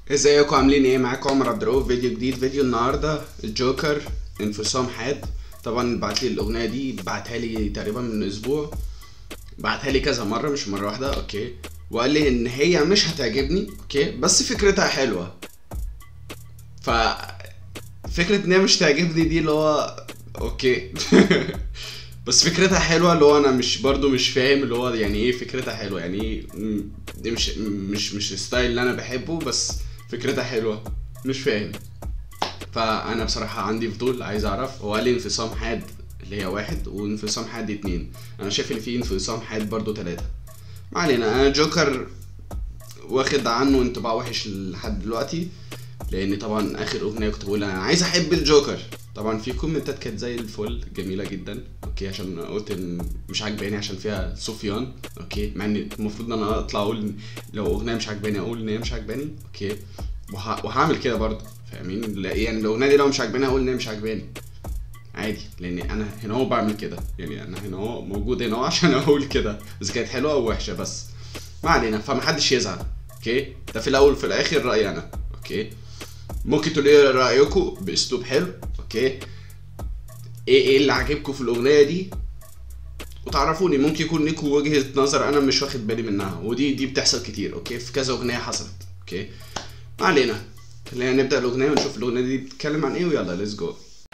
ازيكم عاملين ايه معاكم عمر عبد الرؤوف فيديو جديد فيديو النهارده الجوكر انفصام حاد طبعا بعت لي الاغنيه دي بعتها لي تقريبا من اسبوع بعتها لي كذا مره مش مره واحده اوكي وقال لي ان هي مش هتعجبني اوكي بس فكرتها حلوه ف فكره ان هي مش تعجبني دي اللي هو اوكي بس فكرتها حلوه اللي هو انا مش برضو مش فاهم اللي هو يعني ايه فكرتها حلوه يعني ايه م- دي مش مش مش الستايل اللي انا بحبه بس فكرتها حلوه مش فاهم فانا بصراحه عندي فضول عايز اعرف هو قال لي انفصام حاد اللي هي واحد وانفصام حاد اتنين انا شايف ان في انفصام حاد برضو تلاتة ما علينا انا جوكر واخد عنه انطباع وحش لحد دلوقتي لان طبعا اخر اغنيه كنت بقول انا عايز احب الجوكر طبعا في كومنتات كانت زي الفل جميله جدا اوكي عشان قلت ان مش عاجباني عشان فيها سفيان اوكي مع ان المفروض ان انا اطلع اقول لو اغنيه مش عاجباني اقول ان هي مش عاجباني اوكي وه... وهعمل كده برضه فاهمين لا- يعني الاغنيه دي لو مش عاجباني اقول ان هي مش عاجباني عادي لان انا هنا هو بعمل كده يعني انا هنا هو موجود هنا هو عشان اقول كده اذا كانت حلوه او وحشه بس ما علينا فمحدش يزعل اوكي ده في الاول وفي الاخر رايي انا اوكي ممكن تقولوا لي رايكم باسلوب حلو اوكي ايه ايه اللي عاجبكم في الاغنيه دي وتعرفوني ممكن يكون ليكم وجهه نظر انا مش واخد بالي منها ودي دي بتحصل كتير اوكي في كذا اغنيه حصلت اوكي ما علينا خلينا نبدا الاغنيه ونشوف الاغنيه دي بتتكلم عن ايه ويلا ليتس جو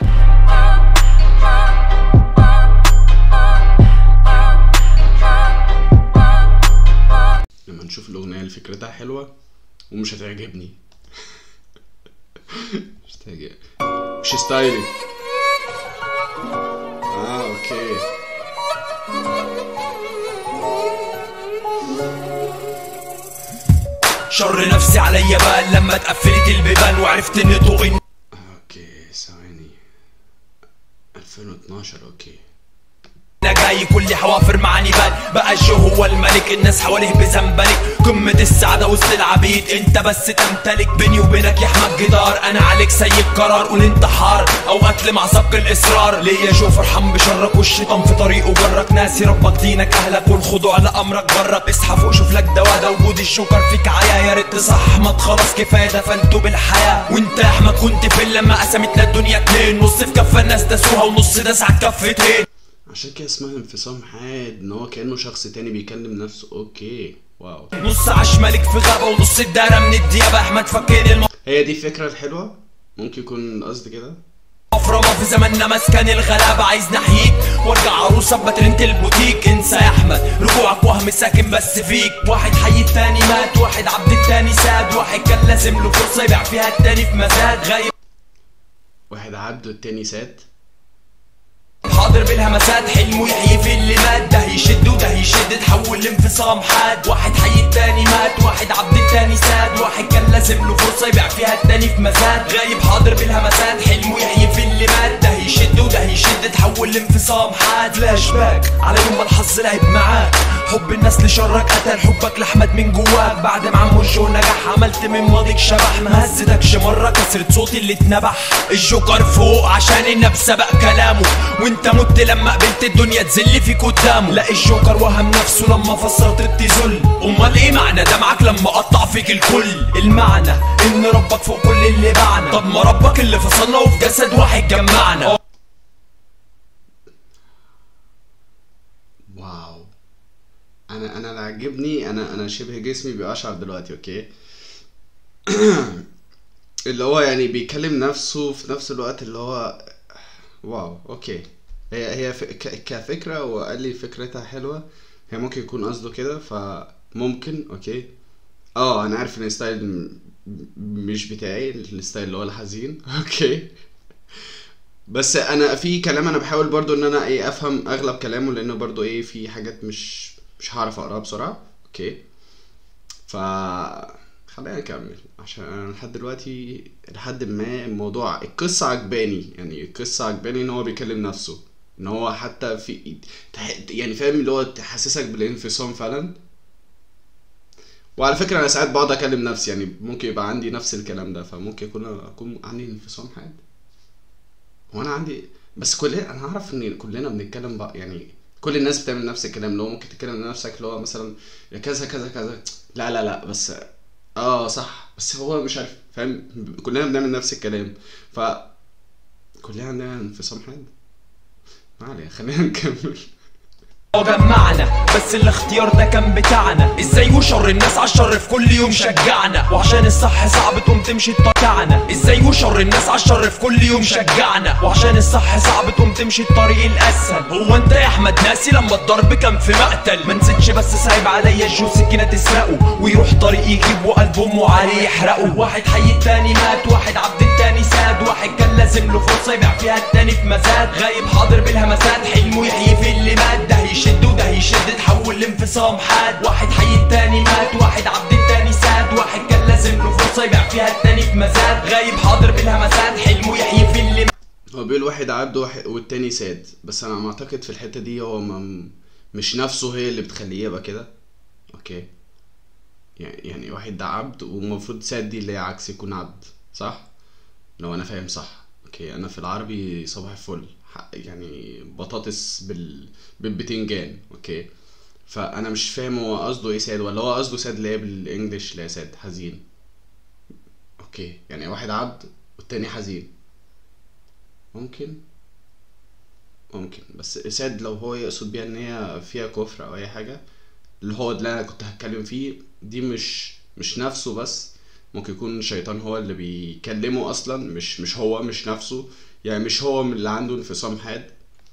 لما نشوف الاغنيه اللي فكرتها حلوه ومش هتعجبني مش هتعجبني مش ستايلي اه اوكي شر نفسي عليا بان لما اتقفلت البيبان وعرفت ان طوقي اوكي ثواني 2012 اوكي انا جاي كل حوافر معاني بان بقى الشو هو الملك الناس حواليه بزنبلك قمة السعادة وسط العبيد انت بس تمتلك بيني وبينك يا احمد جدار انا عليك سيب قرار قول انتحار او قتل مع سبق الاصرار ليا شوف ارحم بشرك والشيطان في طريقه جرك ناسي ربك دينك اهلك والخضوع لامرك برك اصحى فوق شوف لك دواء ده وجود الشوكر فيك عيا يا ريت تصح احمد خلاص كفايه دفنته بالحياه وانت يا احمد كنت فين لما قسمتنا الدنيا اتنين نص في كفه الناس داسوها ونص داس على الكفتين عشان كده اسمها انفصام حاد ان هو كانه شخص تاني بيكلم نفسه اوكي واو نص عاش ملك في غابة ونص الدارة من الديابة احمد فكني هي دي الفكره الحلوه ممكن يكون قصدي كده المفرمة في زماننا مسكن الغلابة عايز نحييك وارجع عروسة بترنت البوتيك انسى يا احمد رجوعك وهم ساكن بس فيك واحد حي التاني مات واحد عبد التاني ساد واحد كان لازم له فرصة يبيع فيها التاني في مزاد غايب واحد عبده التاني سات حاضر بالهمسات حلمه يحيي في اللي مات ده يشد وده يشد تحول لانفصام حاد واحد حي التاني مات واحد عبد التاني ساد واحد كان لازم له فرصة يبيع فيها التاني في مزاد غايب حاضر بالهمسات حلمه يحيي في اللي مات ده يشد وده يشد تحول لانفصام حاد فلاش باك على يوم ما الحظ لعب معاك حب الناس لشرك قتل حبك لاحمد من جواك بعد ما عمو الجو نجح عملت من ماضيك شبح ما هزتكش مره كسرت صوتي اللي اتنبح الجوكر فوق عشان النبي سبق كلامه وانت مت لما قبلت الدنيا تذل فيك قدامه لا الجوكر وهم نفسه لما فسرت تذل امال ايه معنى دمعك لما قطع فيك الكل المعنى ان ربك فوق كل اللي باعنا طب ما ربك اللي فصلنا وفي جسد واحد جمعنا واو انا انا اللي عاجبني انا انا شبه جسمي بيقشعر دلوقتي اوكي اللي هو يعني بيكلم نفسه في نفس الوقت اللي هو واو اوكي هي هي ف... ك... كفكره وقال لي فكرتها حلوه هي ممكن يكون قصده كده فممكن اوكي اه انا عارف ان الستايل م- مش بتاعي الستايل اللي هو الحزين اوكي بس انا في كلام انا بحاول برضو ان انا ايه افهم اغلب كلامه لانه برضو ايه في حاجات مش مش هعرف اقراها بسرعه اوكي ف خلينا نكمل عشان انا لحد دلوقتي لحد ما الموضوع القصه عجباني يعني القصه عجباني ان هو بيكلم نفسه ان هو حتى في تح- يعني فاهم اللي هو تحسسك بالانفصام فعلا وعلى فكره انا ساعات بقعد اكلم نفسي يعني ممكن يبقى عندي نفس الكلام ده فممكن يكون اكون عندي انفصام حاد هو انا عندي بس كل انا اعرف ان كلنا بنتكلم بقى يعني كل الناس بتعمل نفس الكلام اللي هو ممكن تتكلم لنفسك اللي هو مثلا كذا كذا كذا لا لا لا بس اه صح بس هو مش عارف فاهم كلنا بنعمل نفس الكلام ف كلنا عندنا انفصام حاد ما علينا خلينا نكمل وجمعنا بس الاختيار ده كان بتاعنا ازاي وشر الناس عالشر في كل يوم شجعنا وعشان الصح صعب تقوم تمشي الطريق بتاعنا ازاي وشر الناس عالشر في كل يوم شجعنا وعشان الصح صعب تقوم تمشي الطريق الاسهل هو انت يا احمد ناسي لما الضرب كان في مقتل ما نسيتش بس سايب عليا الجو سكينه تسرقه ويروح طريق يجيب وقلب امه عليه يحرقه واحد حي التاني مات واحد عبد التاني ساد واحد كان لازم له فرصه يبيع فيها التاني في مزاد غايب حاضر بالهمسات حلمه يحيي في اللي مات ده يشد وده يشد تحول لانفصام حاد واحد حي التاني مات واحد عبد التاني ساد واحد كان لازم له فرصه يبيع فيها التاني في مزاد غايب حاضر بالهمسات حلمه يحيي في اللي هو بيقول واحد عبد واحد والتاني ساد بس انا معتقد في الحته دي هو ما مش نفسه هي اللي بتخليه يبقى كده اوكي يعني يعني واحد ده عبد والمفروض ساد دي اللي هي عكس يكون عبد صح لو انا فاهم صح اوكي انا في العربي صباح الفل ح- يعني بطاطس بال بالبتنجان اوكي فانا مش فاهم هو قصده ايه ساد ولا هو قصده ساد اللي هي بالانجلش اللي هي ساد حزين اوكي يعني واحد عبد والتاني حزين ممكن ممكن بس ساد لو هو يقصد بيها ان هي فيها كفر او اي حاجه اللي هو اللي انا كنت هتكلم فيه دي مش مش نفسه بس ممكن يكون الشيطان هو اللي بيكلمه اصلا مش مش هو مش نفسه يعني مش هو من اللي عنده انفصام حاد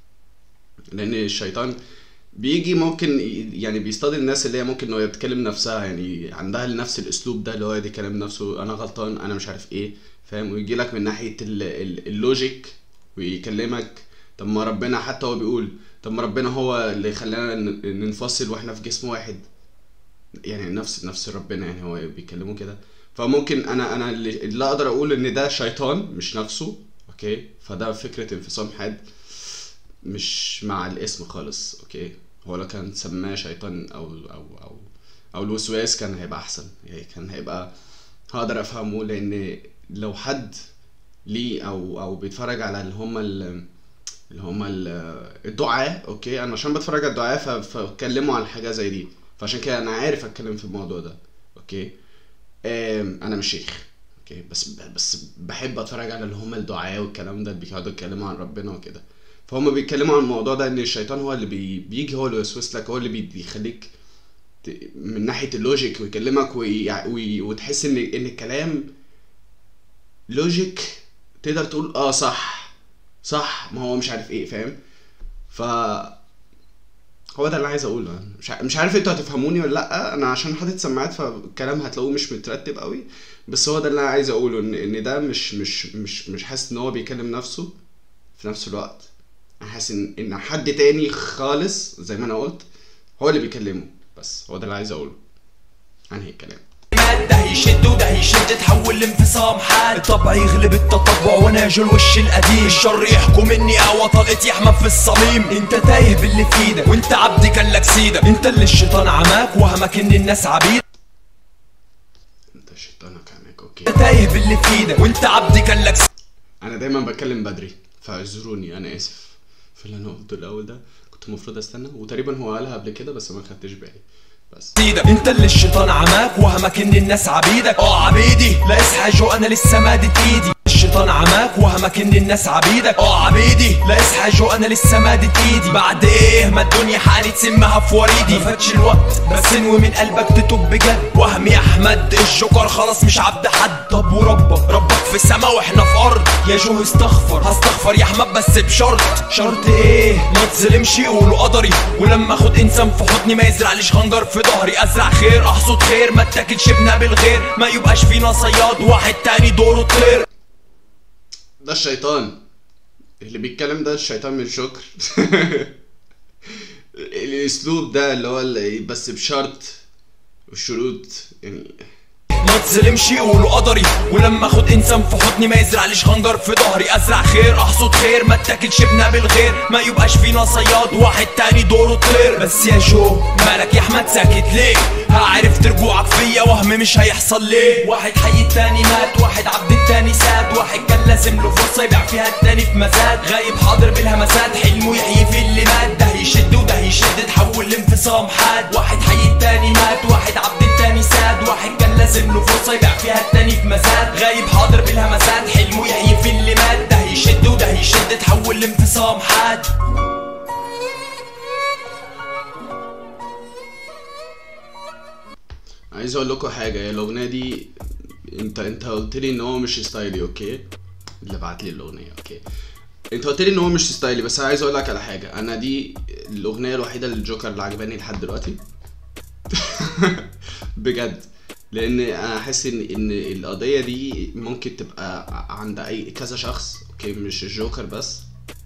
لان الشيطان بيجي ممكن ي- يعني بيصطاد الناس اللي هي ممكن انه بتكلم نفسها يعني عندها نفس الاسلوب ده اللي هو دي كلام نفسه انا غلطان انا مش عارف ايه فاهم ويجي لك من ناحيه ال- ال- اللوجيك ويكلمك طب ما ربنا حتى هو بيقول طب ما ربنا هو اللي خلانا ن- ننفصل واحنا في جسم واحد يعني نفس نفس ربنا يعني هو بيكلمه كده فممكن انا انا اللي, اللي اقدر اقول ان ده شيطان مش نفسه اوكي فده فكره انفصام حاد مش مع الاسم خالص اوكي هو لو كان سماه شيطان او او او او الوسواس كان هيبقى احسن يعني كان هيبقى هقدر افهمه لان لو حد ليه او او بيتفرج على اللي هم ال- اللي هم ال- الدعاة اوكي انا عشان بتفرج على الدعاة ف- فاتكلموا عن حاجة زي دي فعشان كده انا عارف اتكلم في الموضوع ده اوكي آم، انا مش شيخ اوكي بس بس بحب اتفرج على اللي هم الدعاة والكلام ده اللي بيقعدوا يتكلموا عن ربنا وكده فهم بيتكلموا عن الموضوع ده ان الشيطان هو اللي بي بيجي هو اللي يوسوس لك هو اللي بي بيخليك ت- من ناحية اللوجيك ويكلمك وي... وي... وتحس ان ان الكلام لوجيك تقدر تقول اه صح صح ما هو مش عارف ايه فاهم ف هو ده اللي عايز اقوله أنا مش ع- مش عارف انتوا هتفهموني ولا لا انا عشان حاطط سماعات فالكلام هتلاقوه مش مترتب قوي بس هو ده اللي انا عايز اقوله ان ان ده مش مش مش مش حاسس ان هو بيكلم نفسه في نفس الوقت انا حاسس ان ان حد تاني خالص زي ما انا قلت هو اللي بيكلمه بس هو ده اللي عايز اقوله انهي الكلام مات ده يشد وده يشد تحول لانفصام حاد الطبع يغلب التطبع وناجي الوش القديم الشر يحكم مني اقوى طلقة يحمى في الصميم انت تايه باللي في ايدك وانت عبد كان لك سيدك انت اللي الشيطان عماك وهمك ان الناس عبيد انت شيطانك عنك اوكي انت تايه باللي في ايدك وانت عبد كان لك انا دايما بتكلم بدري فاعذروني انا اسف في اللي انا قلته الاول ده كنت المفروض استنى وتقريبا هو قالها قبل كده بس ما خدتش بالي بس سيدك انت اللي الشيطان عماك وهمك ان الناس عبيدك اه عبيدي لا اسحاج وانا لسه مادت ايدي الشيطان عماك وهمك ان الناس عبيدك اه عبيدي لا اسحاج وانا لسه مادت ايدي بعد ايه ما الدنيا حانت سمها في وريدي ما فاتش الوقت بس انوي من قلبك تتوب بجد وهمي احمد الجوكر خلاص مش عبد حد طب وربك ربك في السما واحنا في ارض يا جو استغفر هستغفر يا احمد بس بشرط شرط ايه ما تظلمش يقولوا قدري ولما اخد انسان في حضني ما يزرعليش خنجر في ظهري ازرع خير احصد خير ما اتاكلش بنا بالغير ما يبقاش فينا صياد واحد تاني دوره طير ده الشيطان اللي بيتكلم ده الشيطان من شكر الاسلوب ده اللي هو اللي بس بشرط والشروط يعني ما تظلمش يقولوا قدري ولما اخد انسان في حضني ما يزرعليش خنجر في ظهري ازرع خير احصد خير ما اتاكلش بنا بالغير ما يبقاش فينا صياد واحد تاني دوره طير بس يا جو مالك يا احمد ساكت ليه هعرف رجوعك فيا وهم مش هيحصل ليه واحد حي التاني مات واحد عبد التاني ساد واحد كان لازم له فرصه يبيع فيها التاني في مزاد غايب حاضر بالهمسات حلمه يحيي في اللي مات ده يشد وده يشد تحول لانفصام حاد واحد حي التاني مات واحد عبد التاني ساد واحد كان لازم لازم له فرصة يبيع فيها التاني في مزاد غايب حاضر بالهمسات حلمه يحيي في اللي مات ده يشد وده يشد تحول لانفصام حاد عايز اقول لكم حاجه هي الاغنيه دي انت انت قلت لي ان هو مش ستايلي اوكي اللي بعت لي الاغنيه اوكي انت قلت لي ان هو مش ستايلي بس انا عايز اقول لك على حاجه انا دي الاغنيه الوحيده للجوكر اللي عجباني لحد دلوقتي بجد لان انا حاسس ان ان القضيه دي ممكن تبقى عند اي كذا شخص اوكي مش الجوكر بس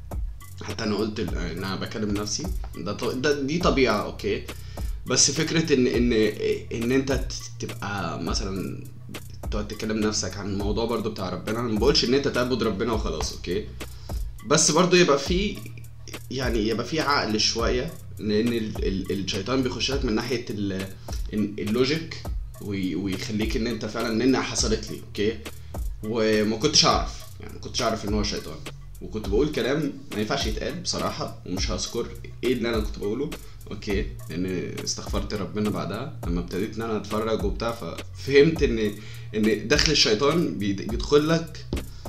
حتى انا قلت ال- ان انا بكلم نفسي ده, ط- ده دي طبيعه اوكي بس فكره ان ان ان انت ت- تبقى مثلا تقعد تكلم نفسك عن الموضوع برضو بتاع ربنا انا ما بقولش ان انت تعبد ربنا وخلاص اوكي بس برضو يبقى في يعني يبقى في عقل شويه لان ال- ال- الشيطان بيخش لك من ناحيه ال- ال- اللوجيك وي- ويخليك ان انت فعلا ان حصلت لي اوكي وما كنتش اعرف يعني ما كنتش اعرف ان هو شيطان وكنت بقول كلام ما ينفعش يتقال بصراحه ومش هذكر ايه اللي انا كنت بقوله اوكي لان استغفرت ربنا بعدها لما ابتديت ان انا اتفرج وبتاع ففهمت ان ان دخل الشيطان بيد- بيدخل لك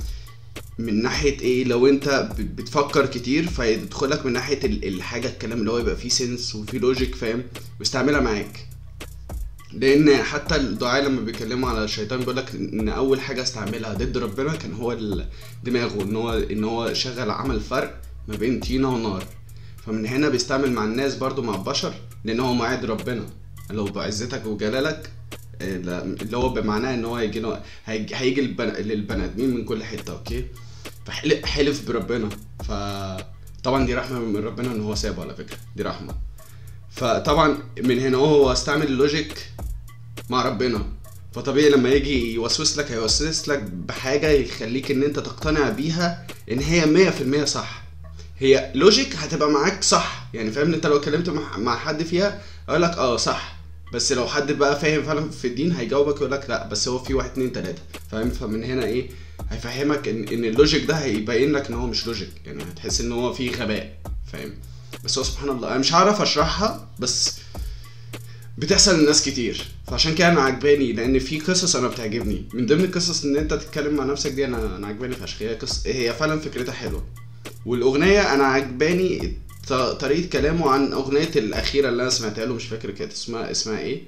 من ناحيه ايه لو انت بت- بتفكر كتير فيدخلك من ناحيه ال- الحاجه الكلام اللي هو يبقى فيه سنس وفيه لوجيك فاهم ويستعملها معاك لان حتى الدعاء لما بيتكلموا على الشيطان بيقول لك ان اول حاجه استعملها ضد ربنا كان هو ال- دماغه ان هو ان هو شغل عمل فرق ما بين طينه ونار فمن هنا بيستعمل مع الناس برضو مع البشر لان هو معاد ربنا لو بعزتك وجلالك آه، لا، اللي هو بمعناه ان هو هيجي هيجي, هيجي البن... للبني ادمين من كل حته اوكي فحلف بربنا ف طبعا دي رحمه من ربنا ان هو سابه على فكره دي رحمه فطبعا من هنا هو استعمل اللوجيك مع ربنا فطبيعي لما يجي يوسوس لك هيوسوس لك بحاجه يخليك ان انت تقتنع بيها ان هي 100% صح هي لوجيك هتبقى معاك صح يعني فاهم انت لو اتكلمت مع, مع حد فيها اقول لك اه صح بس لو حد بقى فاهم فعلا في الدين هيجاوبك يقول لك لا بس هو في واحد اتنين تلاته فاهم فمن هنا ايه هيفهمك ان ان اللوجيك ده هيبين لك ان هو مش لوجيك يعني هتحس ان هو فيه غباء فاهم بس هو سبحان الله انا مش هعرف اشرحها بس بتحصل لناس كتير فعشان كده انا عجباني لان في قصص انا بتعجبني من ضمن القصص ان انت تتكلم مع نفسك دي انا انا عجباني فشخ هي قص... هي فعلا فكرتها حلوه والاغنيه انا عجباني ط- طريقه كلامه عن اغنيه الاخيره اللي انا سمعتها له مش فاكر كانت اسمها اسمها ايه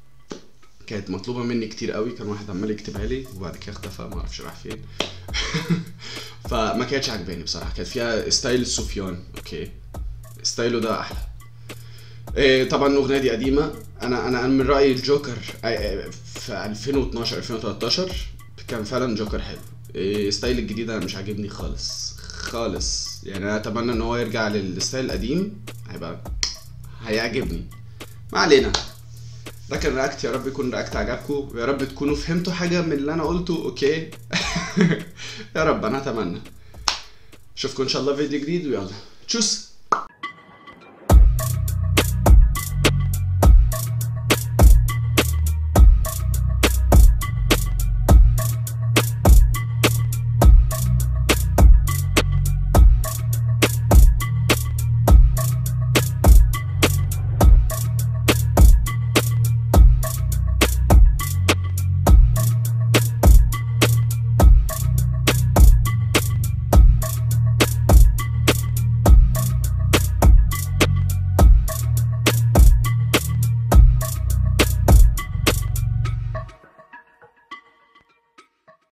كانت مطلوبه مني كتير قوي كان واحد عمال يكتبها لي وبعد كده اختفى ما اعرفش راح فين فما كانتش عجباني بصراحه كانت فيها ستايل سفيان اوكي ستايله ده احلى إيه طبعا الاغنيه دي قديمه انا انا أنا من رايي الجوكر آه، آه، في 2012 2013 كان فعلا جوكر حلو إيه ستايل الجديد انا مش عاجبني خالص خالص يعني انا اتمنى ان هو يرجع للستايل القديم هيبقى هيعجبني ما علينا ده كان رياكت يا رب يكون رياكت عجبكم ويا رب تكونوا فهمتوا حاجه من اللي انا قلته اوكي يا رب انا اتمنى اشوفكم ان شاء الله في فيديو جديد ويلا تشوس